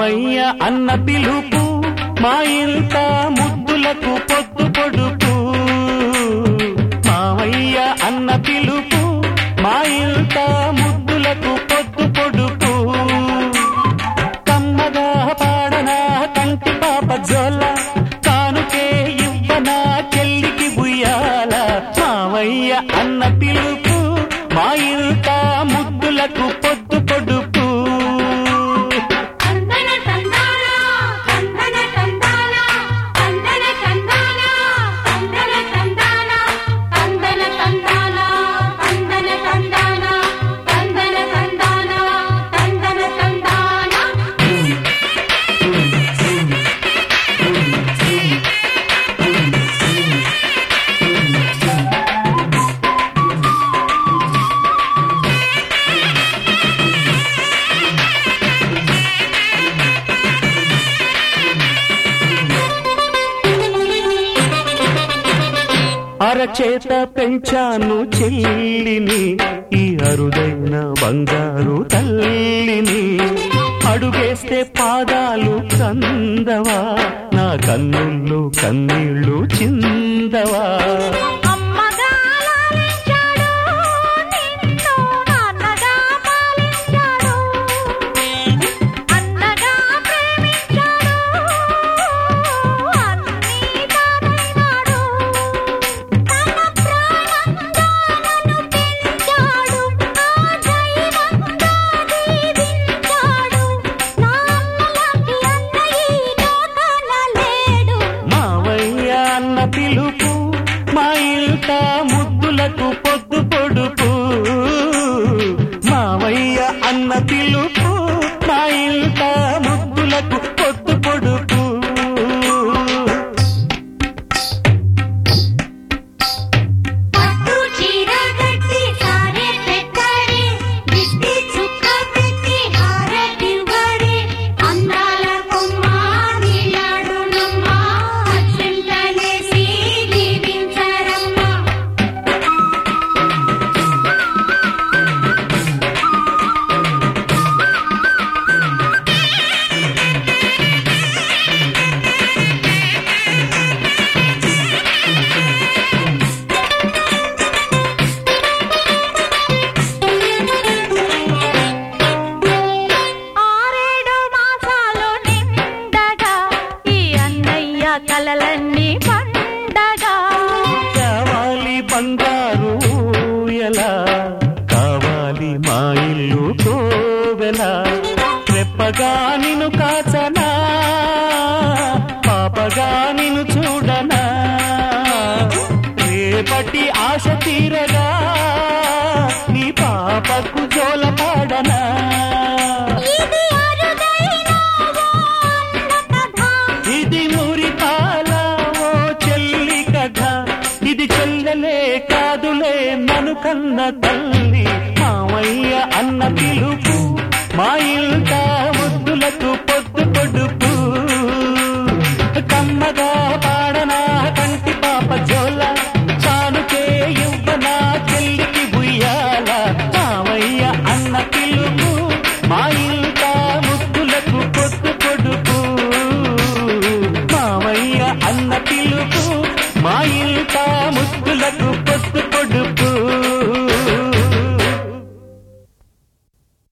మావయ్య అన్న పిలుపు మా ఇంట ముద్దులకు పొద్దు పొడుపు మావయ్య అన్న పిలుపు మా ఇంట ముద్దులకు పొద్దు పొడుపు కమ్మగా పాడనా కంటి పాప జోల కానుకే ఇవ్వనా చెల్లికి బుయ్యాల మావయ్య అన్న పిలుపు మా ఇంట ముద్దులకు పొద్దు పొడుపు కందన కందాన కందన కందాన కందన కందాన కందన కందాన కందన కందాన కందన కందాన కందన కందాన కందన కందాన అరచేత పెంచాను చెల్లిని ఈ అరుదైన బంగారు తల్లిని అడుగేస్తే పాదాలు కందవా నా కన్నుల్లో కన్నీళ్ళు చిందవా అమ్మగా లాలించాడు నిన్ను నాన్నగా పాలించాడు అన్నగా ప్రేమించాడు అన్నీ తానైనాడు తన ప్రాణంగా నన్ను పెంచాడు ఆ దైవంగా దీవించాడు నా అన్నలాంటి అన్నయ్య లోకాన లేడు మావయ్య అన్న పిలుపు మా ఇంట ముద్దులకు పొద్దు పొడుపు మావయ్య అన్న పిలుపు మా ఇంట ముద్దులకు పొద్దు పొడుపు పట్టు చీర కట్టి సారే పెట్టాడే దిష్టి చుక్క పెట్టి హారతివ్వడే అందాల కొమ్మ నీలాడునమ్మ అక్షంతలేసి దీవించరమ్మ ఆరేడు మాసాలు నిండగా ఈ అన్నయ్య కలలన్నీ పండగా కావాలి బంగారు ఎలా కావాలి మా ఇల్లు కోవెలా రెప్పగా నిన్ను కాచనా పాపగా నిన్ను చూడనా రేపటి ఆశ తీరగా నీ పాపకు జోల పాడనా ఇది అరుదైన ఓ అన్న కథ ఇది మురిపాల ఓ చెల్లి కథ ఇది చెల్లెలే కాదులే నను కన్న తల్లి మామయ్య అన్న పిలుపు మా ఇంట